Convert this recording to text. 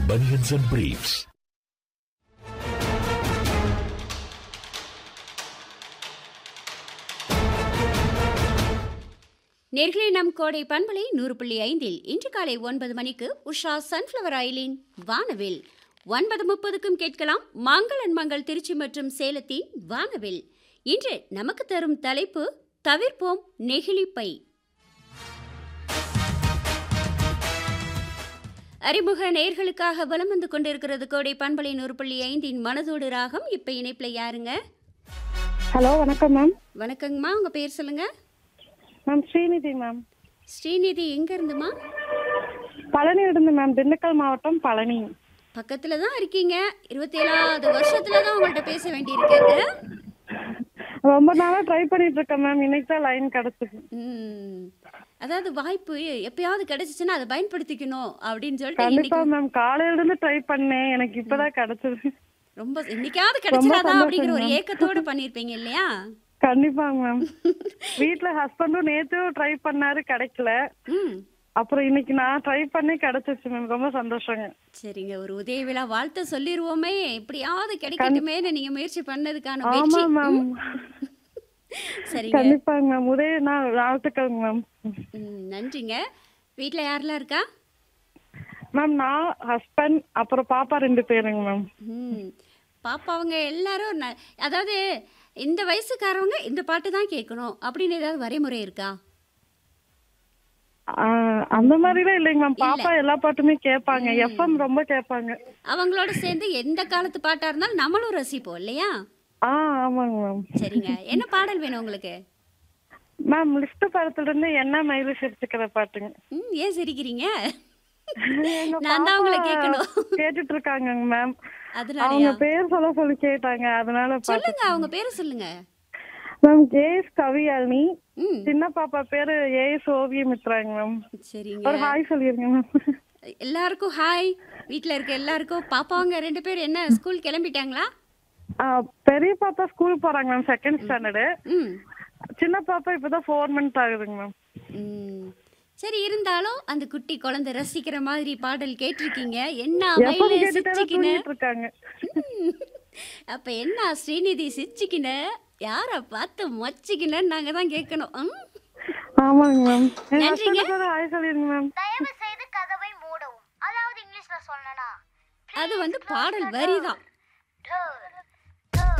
Bunions and Briefs. நேர்களே நம் கோடை பண்பலை நூறு புள்ளி ஐந்தில் இன்று காலை ஒன்பது மணிக்கு உஷா சன்ஃப்ளவர் ஆயிலின் வானவில் ஒன்பது முப்பதுக்கும் கேட்கலாம் மங்களன் மங்கள் திருச்சி மற்றும் சேலத்தின் வானவில் இன்று நமக்கு தரும் தலைப்பு தவிர்ப்போம் நெகிழிப்பை அறிமுக நேர்களுக்காக வலம் வந்து கொண்டிருக்கிறது கோடை பண்பலை நூறு புள்ளி ஐந்தின் மனதோடு ராகம் இப்ப இணைப்புல யாருங்க ஹலோ வணக்கம் மேம் வணக்கங்கம்மா உங்க பேர் சொல்லுங்க மேம் ஸ்ரீநிதி மேம் ஸ்ரீநிதி எங்க இருந்துமா பழனி இருந்து மேம் திண்டுக்கல் மாவட்டம் பழனி பக்கத்துல தான் இருக்கீங்க இருபத்தி ஏழாவது வருஷத்துல தான் உங்கள்ட்ட பேச வேண்டியிருக்கு ரொம்ப நாளா ட்ரை பண்ணிட்டு இருக்கேன் மேம் இன்னைக்கு தான் லைன் கிடைச்சது ம். அதாவது வாய்ப்பு எப்பயாவது கிடைச்சிச்சுன்னா அதை பயன்படுத்திக்கணும் அப்படின்னு சொல்லிட்டு கண்டிப்பா இன்னைக்கு மேம் காலையில இருந்து ட்ரை பண்ணேன் எனக்கு இப்பதான் கிடைச்சது ரொம்ப இன்னைக்காவது கிடைச்சிடாதா சந்தோஷம் அப்படிங்கிற ஒரு ma'am. ஏக்கத்தோட பண்ணிருப்பீங்க இல்லையா கண்டிப்பா மேம் வீட்ல ஹஸ்பண்டும் நேத்தும் ட்ரை பண்ணாரு கிடைக்கல ம் அப்புறம் இன்னைக்கு நான் ட்ரை பண்ணி கிடைச்சிச்சு மேம் ரொம்ப சந்தோஷங்க சரிங்க ஒரு உதய விழா வாழ்த்து சொல்லிருவோமே எப்படியாவது கிடைக்கட்டுமேன்னு நீங்க முயற்சி பண்ணதுக்கான ஆமா வெற்றி மேம் ம். சரிங்க கண்டிப்பாங்க மேம் உதய நான் வாழ்த்துக்கங்க மேம் ம், நன்றிங்க வீட்ல யாரெல்லாம் இருக்கா மேம் நான் ஹஸ்பண்ட் அப்புறம் பாப்பா ரெண்டு பேருங்க மேம் ம் பாப்பாவங்க எல்லாரும் ந- அதாவது இந்த வயசுக்காரவங்க இந்த பாட்டு தான் கேட்கணும் அப்படின்னு ஏதாவது வரைமுறை இருக்கா ஆ, அந்த மாதிரிலாம் இல்லைங்க மேம் பாப்பா எல்லா பாட்டுமே கேட்பாங்க எஃப்எம் ரொம்ப கேட்பாங்க அவங்களோட சேர்ந்து எந்த காலத்து பாட்டா இருந்தாலும் நம்மளும் ரசிப்போம் இல்லையா ஆ ஆமாங்க மேம் சரிங்க என்ன பாடல் வேணும் உங்களுக்கு மேம் லிஸ்ட் படத்துல இருந்து என்ன மயிலு சிரிச்சுக்கிற பாட்டுங்க ம் ஏன் சிரிக்கிறீங்க எங்க நான் தான் உங்களை பாப்பா கேட்கணும் கேட்டுட்டு இருக்காங்க மேம் அவங்க அதனாலயா பேர் சொல்ல சொல்லி கேட்டாங்க அதனால பாட்டு சொல்லுங்க அவங்க பேரை சொல்லுங்க மேம் ஜேஎஸ் கவியாலினி ம் சின்ன பாப்பா பேரு ஏஎஸ் ஓவியம் மித்ராங்க மேம் சரிங்க ஒரு ஹாய் சொல்லிருங்க மேம் எல்லாருக்கும் ஹாய் வீட்ல இருக்க எல்லாருக்கும் பாப்பாவங்க ரெண்டு பேரும் என்ன ஸ்கூல் கிளம்பிட்டாங்களா ஆ, பெரிய பாப்பா ஸ்கூல் போறாங்க மேம் செகண்ட் ஸ்டாண்டர்டு ம் சின்ன பாப்பா இப்பதான் ஃபோர் மந்த் ஆகுதுங்க மேம் ம். சரி இருந்தாலும் அந்த குட்டி குழந்தை ரசிக்கிற மாதிரி பாடல் கேட்டிருக்கீங்க என்ன எப்ப மயிலு கேட்டுட்டு சிச்சிக்கின தூங்கிட்டு இருக்காங்க அப்ப என்ன ஸ்ரீநிதி சிச்சிக்கின யார பார்த்து மொச்சிக்கினன்னு நாங்க தான் கேட்கணும் ம்? ஆமாங்க மேம் என் நன்றிங்க. ஹஸ்பண்ட் கூட ஹாய் சொல்லிருங்க மேம் தயவு செய்து கதவை மூடவும் அதாவது இங்கிலீஷ்ல சொல்லனா அது வந்து பாடல் வரிதான் டோர்